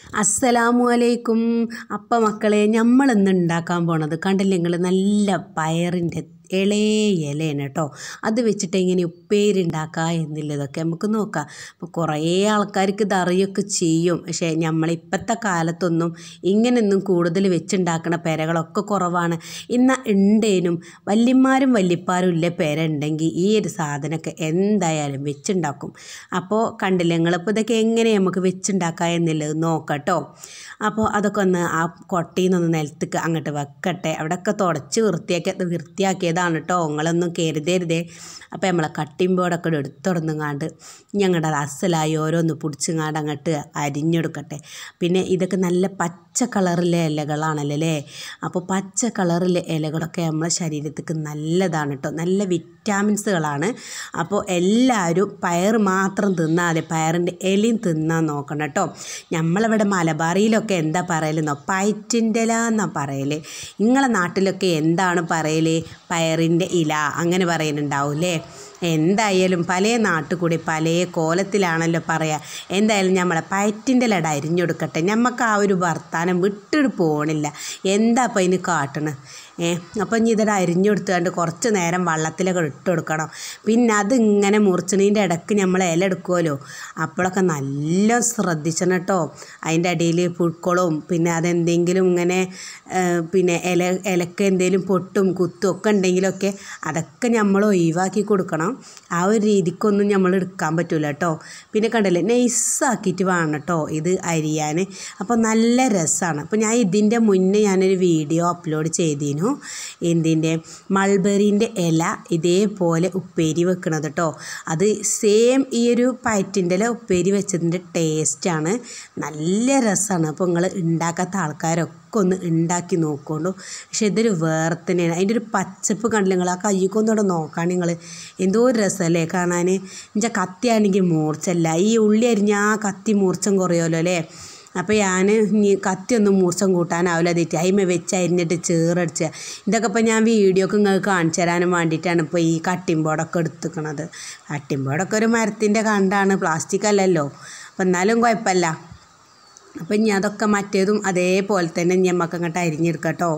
അസ്സലാമു അലൈക്കും അപ്പം മക്കളെ നമ്മളിന്ന് ഉണ്ടാക്കാൻ പോണത് കണ്ടില്ലേ നിങ്ങൾ നല്ല പയറിൻ്റെ ഇളയ ഇലയാണ് കേട്ടോ അത് വെച്ചിട്ട് എങ്ങനെ ഉപ്പേരി ഉണ്ടാക്കുക എന്നുള്ളതൊക്കെ നമുക്ക് നോക്കാം അപ്പോൾ കുറേ ആൾക്കാർക്ക് ഇത് അറിയൊക്കെ ചെയ്യും പക്ഷേ നമ്മളിപ്പോഴത്തെ കാലത്തൊന്നും ഇങ്ങനെയൊന്നും കൂടുതൽ വെച്ചുണ്ടാക്കണ പെരകളൊക്കെ കുറവാണ് ഇന്ന് ഉണ്ടേനും വല്യന്മാരും വല്യപ്പാരും ഇല്ല പെര ഉണ്ടെങ്കിൽ ഈ ഒരു സാധനമൊക്കെ എന്തായാലും വെച്ചുണ്ടാക്കും അപ്പോൾ കണ്ടില്ലേ നിങ്ങളിപ്പോൾ ഇതൊക്കെ എങ്ങനെ നമുക്ക് വെച്ചുണ്ടാക്കാം എന്നുള്ളത് നോക്കട്ടോ അപ്പോൾ അതൊക്കെ ഒന്ന് ആ കൊട്ടയിൽ നിന്നൊന്ന് നിലത്തേക്ക് അങ്ങോട്ട് വെക്കട്ടെ അവിടെയൊക്കെ തുടച്ച് വൃത്തിയാക്കി വൃത്തിയാക്കിയതാണ് കേട്ടോ നിങ്ങളൊന്നും കരുതരുതേ അപ്പോൾ നമ്മളെ കട്ടിംഗ് ബോർഡൊക്കെ എടുത്തുടന്നുങ്ങാണ്ട് ഞങ്ങളുടെ അസലായി ഓരോന്ന് പിടിച്ചുങ്ങാണ്ട് അങ്ങോട്ട് അരിഞ്ഞെടുക്കട്ടെ പിന്നെ ഇതൊക്കെ നല്ല പച്ച കളറിലെ ഇലകളാണല്ലോ അല്ലേ അപ്പോൾ പച്ച കളറിലെ ഇലകളൊക്കെ നമ്മളെ ശരീരത്തേക്ക് നല്ലതാണ് കേട്ടോ നല്ല വിറ്റാമിൻസുകളാണ് അപ്പോൾ എല്ലാവരും പയർ മാത്രം തിന്നാതെ പയറിൻ്റെ ഇലയും തിന്നാൻ നോക്കണം കേട്ടോ നമ്മളിവിടെ മലബാറിയിലൊക്കെ എന്താ പറയലെന്നോ പയറ്റിൻ്റെ ഇല എന്നാണ് പറയൽ നിങ്ങളെ നാട്ടിലൊക്കെ എന്താണ് പറയൽ പയറിൻ്റെ ഇല അങ്ങനെ പറയുന്നുണ്ടാവില്ലേ എന്തായാലും പല നാട്ടിൽ കൂടി പല കോലത്തിലാണല്ലോ പറയുക എന്തായാലും നമ്മളെ പയറ്റിൻ്റെ ലട അരിഞ്ഞെടുക്കട്ടെ നമുക്ക് ആ ഒരു വർത്താനം വിട്ടിട്ട് പോകണില്ല എന്താ അപ്പം അതിന് കാട്ടണ് ഏ അപ്പം ഇനി ഇതിടെ അരിഞ്ഞെടുത്തുകൊണ്ട് കുറച്ച് നേരം വെള്ളത്തിലൊക്കെ ഇട്ട് കൊടുക്കണം പിന്നെ അത് ഇങ്ങനെ മുറിച്ചണീൻ്റെ ഇടയ്ക്ക് നമ്മൾ ഇല എടുക്കുമല്ലോ അപ്പോഴൊക്കെ നല്ല ശ്രദ്ധിച്ചണം കേട്ടോ അതിൻ്റെ അടിയിൽ പുഴുക്കളും പിന്നെ അതെന്തെങ്കിലും ഇങ്ങനെ പിന്നെ ഇല ഇലക്ക് എന്തെങ്കിലും പൊട്ടും കുത്തും ഒക്കെ ഉണ്ടെങ്കിലൊക്കെ അതൊക്കെ നമ്മൾ ഒഴിവാക്കി കൊടുക്കണം ആ ഒരു രീതിക്കൊന്നും നമ്മൾ എടുക്കാൻ പറ്റില്ല കേട്ടോ പിന്നെ കണ്ടില്ലേ നൈസാക്കിയിട്ട് വേണം കേട്ടോ ഇത് അരിയാൻ അപ്പോൾ നല്ല രസമാണ് അപ്പോൾ ഞാൻ ഇതിൻ്റെ മുന്നേ ഞാനൊരു വീഡിയോ അപ്ലോഡ് ചെയ്തിരുന്നു എന്തിൻ്റെ മൾബെറിൻ്റെ ഇല ഇതേപോലെ ഉപ്പേരി വെക്കണത് കേട്ടോ അത് സെയിം ഈ ഒരു പയറ്റിൻ്റെ ഇല ഉപ്പേരി വെച്ചതിൻ്റെ ടേസ്റ്റാണ് നല്ല രസമാണ് അപ്പോൾ നിങ്ങൾ ഉണ്ടാക്കാത്ത ആൾക്കാരൊക്കെ ഒന്ന് ഉണ്ടാക്കി നോക്കൊണ്ടു പക്ഷെ ഇതൊരു വേറെ തന്നെയാണ് അതിൻ്റെ ഒരു പച്ചപ്പ് കണ്ടില്ല നിങ്ങൾ ആ കയ്യൊക്കൊന്നുകൂടെ നോക്കാൻ നിങ്ങൾ എന്തോ ഒരു രസമല്ലേ കാണാൻ എൻ്റെ കത്തിയാണെങ്കിൽ മൂർച്ചല്ല ഈ ഉള്ളി അരിഞ്ഞ ആ കത്തി മൂർച്ചം കുറയുമല്ലോ അല്ലേ അപ്പോൾ ഞാൻ ഇനി കത്തിയൊന്നും മൂർച്ചം കൂട്ടാനാവില്ല തെറ്റി അതിമ വെച്ച് അരിഞ്ഞിട്ട് ചേറടിച്ച് ഇതൊക്കെ ഇപ്പോൾ ഞാൻ വീഡിയോക്ക് നിങ്ങൾക്ക് കാണിച്ചു തരാനും വേണ്ടിയിട്ടാണ് ഇപ്പോൾ ഈ കട്ടിംഗ് ബോർഡൊക്കെ എടുത്തുക്കണത് കട്ടിംഗ് ബോർഡൊക്കെ ഒരു മരത്തിൻ്റെ കണ്ടാണ് പ്ലാസ്റ്റിക് അല്ലല്ലോ അപ്പം എന്നാലും കുഴപ്പമില്ല അപ്പം ഇനി അതൊക്കെ മറ്റേതും അതേപോലെ തന്നെ ഇനി നമുക്ക് അങ്ങോട്ട് അരിഞ്ഞെടുക്കാം കേട്ടോ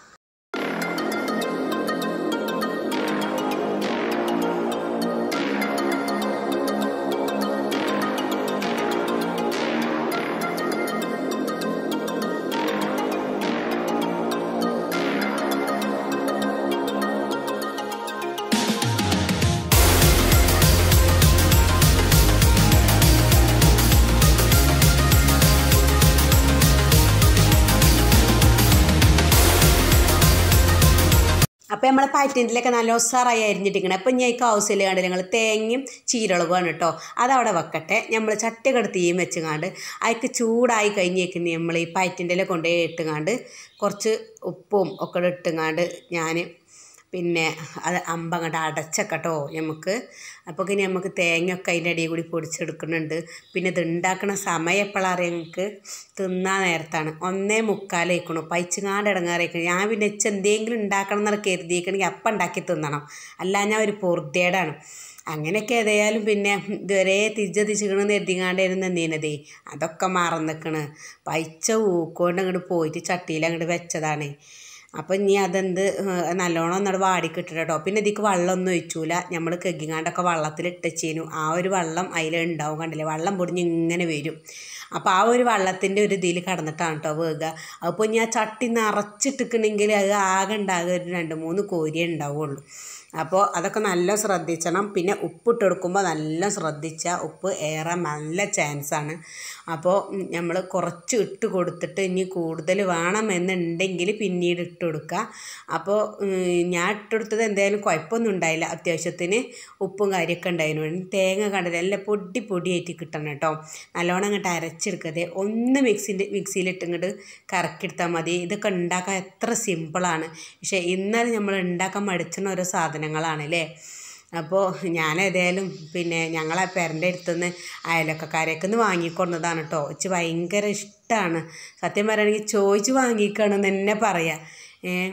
അപ്പോൾ നമ്മൾ പയറ്റിൻ്റെലൊക്കെ നല്ല ഉസാറായി അരിഞ്ഞിട്ടിരിക്കണം അപ്പം ഞാൻ ഈ ആവശ്യമില്ല കണ്ടില്ല ഞങ്ങൾ തേങ്ങയും ചീരളകുമാണ് കേട്ടോ അതവിടെ വെക്കട്ടെ നമ്മൾ ചട്ടിയൊക്കെ തീയും വെച്ചുകാണ്ട് അതിക്ക് ചൂടായി കഴിഞ്ഞേക്കുന്ന നമ്മൾ ഈ പയറ്റിൻ്റെ കൊണ്ടുപോയി ഇട്ടുകാണ്ട് കുറച്ച് ഉപ്പും ഒക്കെ ഇട്ടുകാണ്ട് ഞാൻ പിന്നെ അത് അമ്പ അങ്ങോട്ട് അടച്ചക്കട്ടോ നമുക്ക് അപ്പോൾ ഇനി നമുക്ക് തേങ്ങയൊക്കെ അതിൻ്റെ അടിയിൽ കൂടി പൊടിച്ചെടുക്കുന്നുണ്ട് പിന്നെ ഇത് ഉണ്ടാക്കുന്ന സമയം എപ്പോഴാണ് ഞങ്ങൾക്ക് തിന്നാൻ നേരത്താണ് ഒന്നേ മുക്കാലേക്കണു പൈച്ചുങ്ങാണ്ട് ഇടങ്ങാറേക്കണം ഞാൻ പിന്നെ വെച്ച് എന്തെങ്കിലും ഉണ്ടാക്കണം എന്നൊക്കെ കരുതിയേക്കണമെങ്കിൽ അപ്പം ഉണ്ടാക്കി തിന്നണം അല്ല ഞാൻ ഒരു പൊറുതേടാണ് അങ്ങനെയൊക്കെ ഏതായാലും പിന്നെ ഇതുവരെ തിരിച്ചതിച്ചിക്കണമെന്ന് എഴുതിങ്ങാണ്ടായിരുന്നു നീനതേ അതൊക്കെ മറന്നിക്കണ് പൈച്ച ഊക്കൊണ്ട് അങ്ങോട്ട് പോയിട്ട് ചട്ടിയിൽ അങ്ങോട്ട് വെച്ചതാണ് അപ്പം ഇനി അതെന്ത് നല്ലോണം ഒന്നോട് വാടിക്കിട്ടിട്ട് കേട്ടോ പിന്നെ ഇതിക്ക് വെള്ളമൊന്നും ഒഴിച്ചൂല നമ്മൾ കെഗിങ്ങാണ്ടൊക്കെ വെള്ളത്തിൽ ഇട്ടച്ചേനു ആ ഒരു വെള്ളം അതിലുണ്ടാവും കണ്ടില്ലേ വെള്ളം പൊടിഞ്ഞ് ഇങ്ങനെ വരും അപ്പോൾ ആ ഒരു വെള്ളത്തിൻ്റെ ഒരു ഇതിൽ കടന്നിട്ടാണ് കേട്ടോ വേഗ അപ്പോൾ ഇനി ആ ചട്ടി നിറച്ചിട്ടിക്കണമെങ്കിൽ അത് ആകെ ഉണ്ടാകുക ഒരു രണ്ട് മൂന്ന് കോരിയേ ഉണ്ടാവുള്ളൂ അപ്പോൾ അതൊക്കെ നല്ല ശ്രദ്ധിക്കണം പിന്നെ ഉപ്പിട്ട് കൊടുക്കുമ്പോൾ നല്ല ശ്രദ്ധിച്ചാൽ ഉപ്പ് ഏറാൻ നല്ല ചാൻസാണ് അപ്പോൾ നമ്മൾ കുറച്ച് ഇട്ട് കൊടുത്തിട്ട് ഇനി കൂടുതൽ വേണമെന്നുണ്ടെങ്കിൽ പിന്നീട് ഇട്ട് കൊടുക്കുക അപ്പോൾ ഞാൻ ഇട്ട് കൊടുത്തത് എന്തായാലും കുഴപ്പമൊന്നും ഉണ്ടായില്ല അത്യാവശ്യത്തിന് ഉപ്പും കാര്യമൊക്കെ ഉണ്ടായിരുന്നു തേങ്ങ കണ്ടത് നല്ല പൊടി പൊടിയായിട്ട് കിട്ടണം കേട്ടോ നല്ലോണം അങ്ങോട്ട് അരച്ചെടുക്കരുത് ഒന്ന് മിക്സിൻ്റെ മിക്സിയിലിട്ട് ഇങ്ങോട്ട് കറക്കിയെടുത്താൽ മതി ഇതൊക്കെ ഉണ്ടാക്കാൻ എത്ര സിമ്പിളാണ് പക്ഷേ ഇന്നലെ നമ്മൾ ഉണ്ടാക്കാൻ മടിച്ചുന്ന ഓരോ സാധനങ്ങളാണ് അല്ലേ അപ്പോൾ ഞാൻ ഏതായാലും പിന്നെ ഞങ്ങളെ പേരൻ്റെ അടുത്തുനിന്ന് അയലൊക്കക്കാരേക്ക് നിന്ന് വാങ്ങിക്കൊണ്ടതാണ് കേട്ടോ എനിക്ക് ഭയങ്കര ഇഷ്ടമാണ് സത്യം പറയുകയാണെങ്കിൽ ചോദിച്ച് വാങ്ങിക്കണമെന്ന് തന്നെ പറയാം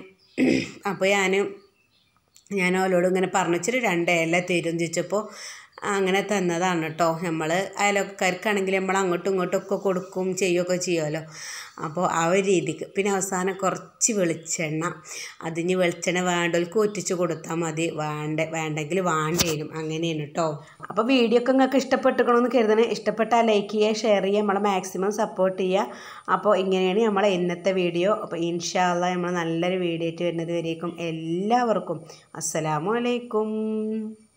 അപ്പോൾ ഞാൻ ഞാൻ അവളോട് ഇങ്ങനെ പറഞ്ഞു വെച്ചിട്ട് രണ്ട് ഇല തരും ചോദിച്ചപ്പോൾ അങ്ങനെ തന്നതാണ് കേട്ടോ നമ്മൾ അയൽക്കാർക്കാണെങ്കിൽ നമ്മൾ അങ്ങോട്ടും ഇങ്ങോട്ടും ഒക്കെ കൊടുക്കും ചെയ്യുകയൊക്കെ ചെയ്യുമല്ലോ അപ്പോൾ ആ ഒരു രീതിക്ക് പിന്നെ അവസാനം കുറച്ച് വെളിച്ചെണ്ണ അതിന് വെളിച്ചെണ്ണ വേണ്ടവർക്ക് ഒറ്റിച്ച് കൊടുത്താൽ മതി വേണ്ട വേണ്ടെങ്കിൽ വേണ്ടേനും അങ്ങനെയാണ് കേട്ടോ അപ്പോൾ വീഡിയോ ഒക്കെ നിങ്ങൾക്ക് ഇഷ്ടപ്പെട്ടുക്കണമെന്ന് കരുതണേ ഇഷ്ടപ്പെട്ടാൽ ലൈക്ക് ചെയ്യുക ഷെയർ ചെയ്യുക നമ്മളെ മാക്സിമം സപ്പോർട്ട് ചെയ്യുക അപ്പോൾ ഇങ്ങനെയാണ് നമ്മളെ ഇന്നത്തെ വീഡിയോ അപ്പോൾ ഇൻഷാല്ല നമ്മൾ നല്ലൊരു വീഡിയോ ആയിട്ട് വരുന്നത് വരേക്കും എല്ലാവർക്കും അസ്സലാമു അലൈക്കും